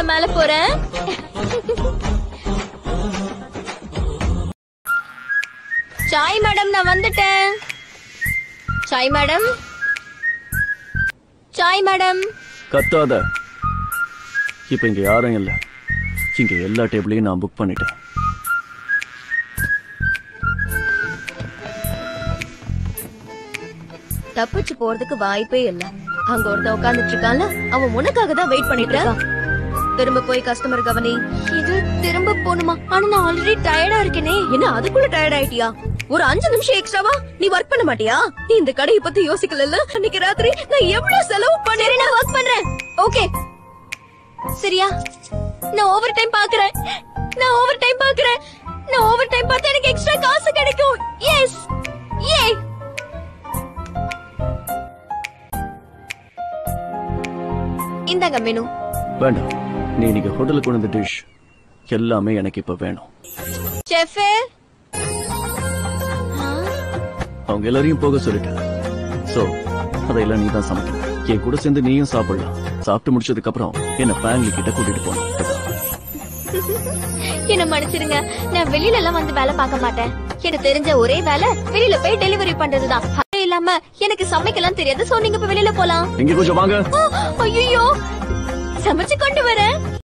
நான் மேல போறேன் சாய் மேடம் நான் வந்துட்டேன் சாய் மேடம் சாய் மேடம் கத்தாத இப்ப இங்க யாரும் இல்ல இங்க எல்லா டேபிளையும் நான் புக் பண்ணிட்டேன் தப்பிச்சு போறதுக்கு வாய்ப்பே இல்ல அங்க ஒருத்தன் உட்கார்ந்துட்டு இருக்கான்ல அவன் உனக்காக தான் வெயிட் பண்ணிட்டு இருக்கான் திரும்ப போய் கஸ்டமர் கவனி இது திரும்ப போணுமா ஆனா நான் ஆல்ரெடி டயர்டா இருக்கேனே என்ன அதுக்குள்ள டயர்ட் ஆயிட்டியா ஒரு அஞ்சு நிமிஷம் எக்ஸ்ட்ராவா நீ ஒர்க் பண்ண மாட்டியா நீ இந்த கடையை பத்தி யோசிக்கல அன்னைக்கு ராத்திரி நான் எவ்வளவு செலவு பண்ணேன் நான் ஒர்க் பண்றேன் ஓகே சரியா நான் ஓவர் டைம் பாக்குறேன் நான் ஓவர் டைம் பாக்குறேன் நான் ஓவர் டைம் பார்த்தா எனக்கு எக்ஸ்ட்ரா காசு கிடைக்கும் எஸ் ஏ இந்தாங்க மெனு வேண்டாம் நீ இன்னைக்கு ஹோட்டலுக்கு கொண்டு வந்த டிஷ் எல்லாமே எனக்கு இப்ப வேணும் செஃபே அவங்க எல்லாரையும் போக சொல்லிட்டேன் சோ அதையெல்லாம் நீ தான் சமைக்கணும் என் கூட சேர்ந்து நீயும் சாப்பிடலாம் சாப்பிட்டு முடிச்சதுக்கு அப்புறம் என்ன ஃபேமிலி கிட்ட கூட்டிட்டு போகணும் என்ன மன்னிச்சிருங்க நான் வெளியில எல்லாம் வந்து வேலை பார்க்க மாட்டேன் எனக்கு தெரிஞ்ச ஒரே வேலை வெளியில போய் டெலிவரி பண்றதுதான் அது இல்லாம எனக்கு சமைக்கலாம் தெரியாது சோ நீங்க இப்ப வெளியில போலாம் இங்க கொஞ்சம் வாங்க ஐயோ சமைச்சு கொண்டு வரேன்